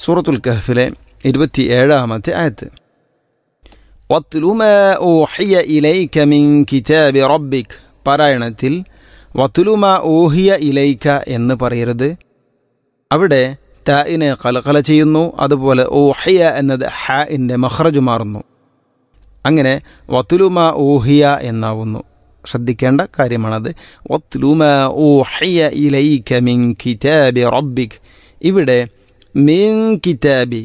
സൂറത്തുൽ കഹ്ഫിലെ ഇരുപത്തി ഏഴാമത്തെ ആയത്ത് واتل ما أوحي إليك من كتاب ربك പാരായണത്തിൽ വത്തുലുമ ഊഹിയ ഇലൈക്ക എന്ന് പറയരുത് അവിടെ തായിനെ കലകല ചെയ്യുന്നു അതുപോലെ ഊഹിയ എന്നത് ഹ ഇൻ്റെ മഹ്റജ് മാറുന്നു അങ്ങനെ വത്തുലുമ ഊഹിയ എന്നാവുന്നു ശ്രദ്ധിക്കേണ്ട കാര്യമാണത് വത്തുലുമ ഊഹിയ ഇലൈക്ക മിൻ കിതാബി റബ്ബിക് ഇവിടെ മിൻ കിതാബി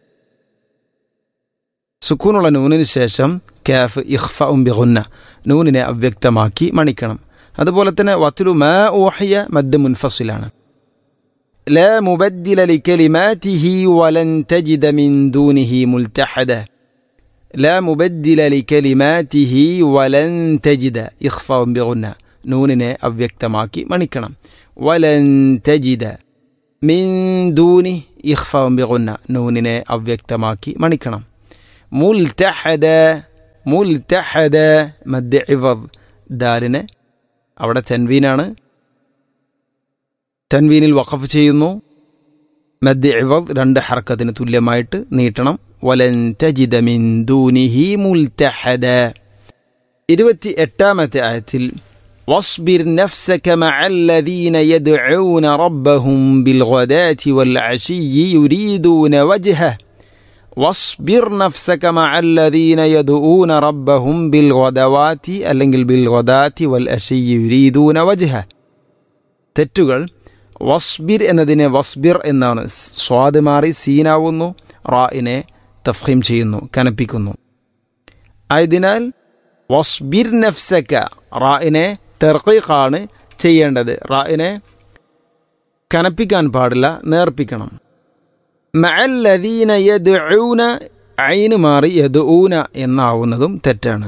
സുക്കൂനുള്ള നൂനിന് ശേഷം കാഫ് ഇഖ്ഫ ഉംബിഗുന്ന നൂനിനെ അവ്യക്തമാക്കി മണിക്കണം അതുപോലെ തന്നെ വത്തുലു മാ ഊഹിയ മദ് മുൻഫസിലാണ് لا مبدل لكلماته ولن تجد من دونه ملتحدا لا مبدل لكلماته ولن تجد إخفاء بغنى നൂനിനെ അവ്യക്തമാക്കി മണിക്കണം വലൻ തജിദ മിൻ ദൂനി ഇഖ്ഫാവും ബിഗുന്ന നൂനിനെ അവ്യക്തമാക്കി മണിക്കണം മുൽത്തഹദ മുൽത്തഹദ മദ്യ ഇവദ് ദാലിനെ അവിടെ തൻവീനാണ് തൻവീനിൽ വഖഫ് ചെയ്യുന്നു മദ്യ ഇവദ് രണ്ട് ഹർക്കത്തിന് തുല്യമായിട്ട് നീട്ടണം വലൻ തജിദ മിൻ ദൂനിഹി മുൽത്തഹദ ഇരുപത്തി എട്ടാമത്തെ ആയത്തിൽ واصبر نفسك مع الذين يدعون ربهم بالغداة والعشي يريدون وجهه واصبر نفسك مع الذين يدعون ربهم بالغدوات അല്ലെങ്കിൽ بالغداة والعشي يريدون وجهه തെറ്റുകൾ വസ്ബിർ എന്നതിനെ വസ്ബിർ എന്നാണ് സ്വാദ് മാറി സീനാവുന്നു റായിനെ തഫീം ചെയ്യുന്നു കനപ്പിക്കുന്നു ആയതിനാൽ വസ്ബിർ നഫ്സക്ക റായിനെ തെർക്കീഖാണ് ചെയ്യേണ്ടത് റായിനെ കനപ്പിക്കാൻ പാടില്ല നേർപ്പിക്കണം മഅല്ലദീന യദ്ഊന ഐന് മാറി യദ്ഊന എന്നാവുന്നതും തെറ്റാണ്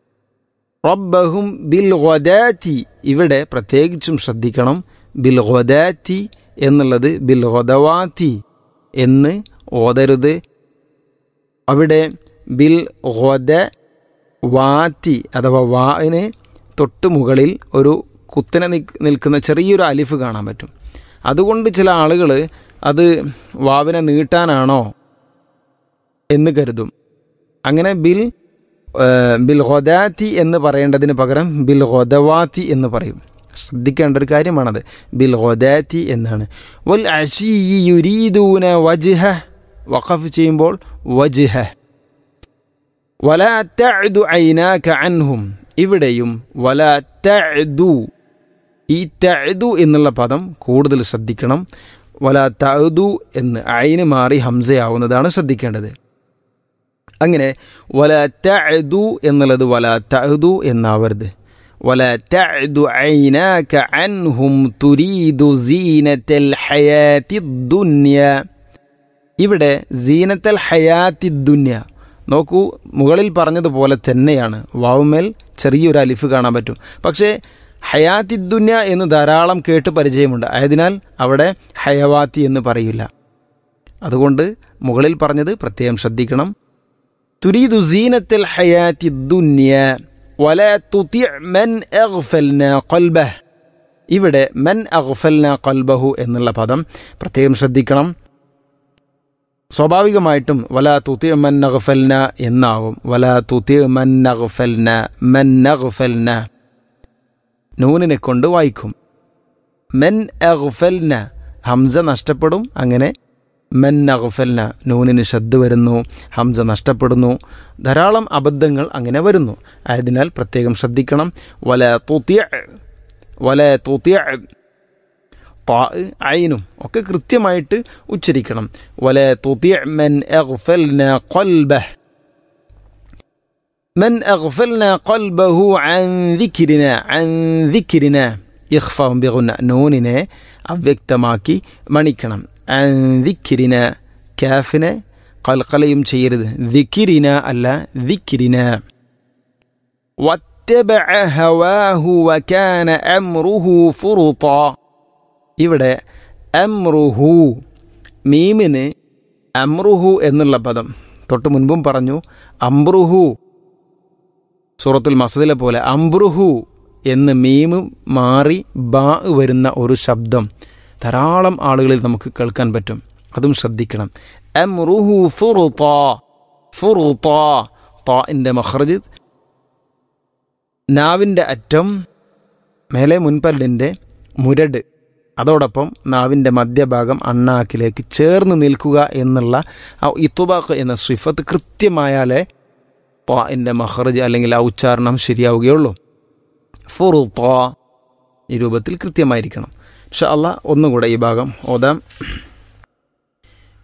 റബ്ബഹും ബിൽ ഗദാത്തി ഇവിടെ പ്രത്യേകിച്ചും ശ്രദ്ധിക്കണം ബിൽ ഗദാത്തി എന്നുള്ളത് ബിൽ ഗദവാത്തി എന്ന് ഓതരുത് അവിടെ ബിൽ ഗദ വാത്തി അഥവാ വാന് തൊട്ട് മുകളിൽ ഒരു കുത്തനെ നിൽക്കുന്ന ചെറിയൊരു അലിഫ് കാണാൻ പറ്റും അതുകൊണ്ട് ചില ആളുകൾ അത് വാവിനെ നീട്ടാനാണോ എന്ന് കരുതും അങ്ങനെ ബിൽ ബിൽ ഗൊദാത്തി എന്ന് പറയേണ്ടതിന് പകരം ബിൽ ഗൊദവാത്തി എന്ന് പറയും ശ്രദ്ധിക്കേണ്ട ഒരു കാര്യമാണത് ബിൽ ഗൊദാത്തി എന്നാണ് വൽ അഷീയുരീദൂന വജ്ഹ വഖഫ് ചെയ്യുമ്പോൾ വജ്ഹ വല തഅദു ഐനാക അൻഹും ഇവിടെയും വല തഅദു ഈ തഅദു എന്നുള്ള പദം കൂടുതൽ ശ്രദ്ധിക്കണം വല തഅദു എന്ന് ഐന് മാറി ഹംസയാവുന്നതാണ് ശ്രദ്ധിക്കേണ്ടത് അങ്ങനെ വല തഅദു എന്നുള്ളത് വല തഅദു എന്നാവരുത് വല തഅദു ഐനാക അൻഹും തുരീദു സീനത്തൽ ഹയാത്തി ദുന്യ ഇവിടെ സീനത്തൽ ഹയാത്തി ദുന്യ നോക്കൂ മുകളിൽ പറഞ്ഞതുപോലെ തന്നെയാണ് വാവുമേൽ ചെറിയൊരു അലിഫ് കാണാൻ പറ്റും പക്ഷേ ഹയാത്തി ദുന്യ എന്ന് ധാരാളം കേട്ട് പരിചയമുണ്ട് ആയതിനാൽ അവിടെ ഹയവാത്തി എന്ന് പറയില്ല അതുകൊണ്ട് മുകളിൽ പറഞ്ഞത് പ്രത്യേകം ശ്രദ്ധിക്കണം തുരീദു സീനത്തിൽ ഹയാത്തി ദുന്യ വല തുതി മൻ അഗ്ഫൽന ഖൽബഹ് ഇവിടെ മൻ അഗ്ഫൽന ഖൽബഹു എന്നുള്ള പദം പ്രത്യേകം ശ്രദ്ധിക്കണം സ്വാഭാവികമായിട്ടും വല തുതി മൻ നഗ്ഫൽന എന്നാവും വല തുതി മൻ നഗ്ഫൽന മൻ നഗ്ഫൽന നൂനിനെ കൊണ്ട് വായിക്കും മെൻ അഗ്ഫൽന ഹംസ നഷ്ടപ്പെടും അങ്ങനെ മെൻ അഗ്ഫൽന നൂനിന് ശബ്ദ വരുന്നു ഹംസ നഷ്ടപ്പെടുന്നു ധാരാളം അബദ്ധങ്ങൾ അങ്ങനെ വരുന്നു ആയതിനാൽ പ്രത്യേകം ശ്രദ്ധിക്കണം വല തുത്തിയ വല തുത്തിയ താ ഐനും ഒക്കെ കൃത്യമായിട്ട് ഉച്ചരിക്കണം വല തുത്തിയ മെൻ അഗ്ഫൽന ഖൽബഹ് من أغفلنا قلبه عن ذكرنا عن ذكرنا إخفاء بغنى نوننا അവ്യക്തമാക്കി മണിക്കണം عن ذكرنا കാഫിനെ കൽക്കലയും ചെയ്യരുത് ذكرന അല്ല ذكرنا واتبع هواه وكان أمره فرطا ഇവിടെ അമ്രുഹു മീമിന് അമ്രുഹു എന്നുള്ള പദം തൊട്ട് മുൻപും പറഞ്ഞു അമ്രുഹു സൂറത്തുൽ മസദിലെ പോലെ അംബ്രുഹു എന്ന് മീമ് മാറി ബാ വരുന്ന ഒരു ശബ്ദം ധാരാളം ആളുകളിൽ നമുക്ക് കേൾക്കാൻ പറ്റും അതും ശ്രദ്ധിക്കണം അമ്രുഹു ഫുറുത ഫുറുത താഇൻ്റെ മഖ്റജ് നാവിൻ്റെ അറ്റം മേലെ മുൻപല്ലിൻ്റെ മുരട് അതോടൊപ്പം നാവിൻ്റെ മധ്യഭാഗം അണ്ണാക്കിലേക്ക് ചേർന്ന് നിൽക്കുക എന്നുള്ള ആ ഇത്തുബാഖ് എന്ന സിഫത്ത് കൃത്യമായാലേ താഇൻ്റെ മഖ്റജ് അല്ലെങ്കിൽ ആ ഉച്ചാരണം ശരിയാവുകയുള്ളൂ ഫുറുത്ത ഈ രൂപത്തിൽ കൃത്യമായിരിക്കണം പക്ഷെ അല്ല ഒന്നുകൂടെ ഈ ഭാഗം ഓതാം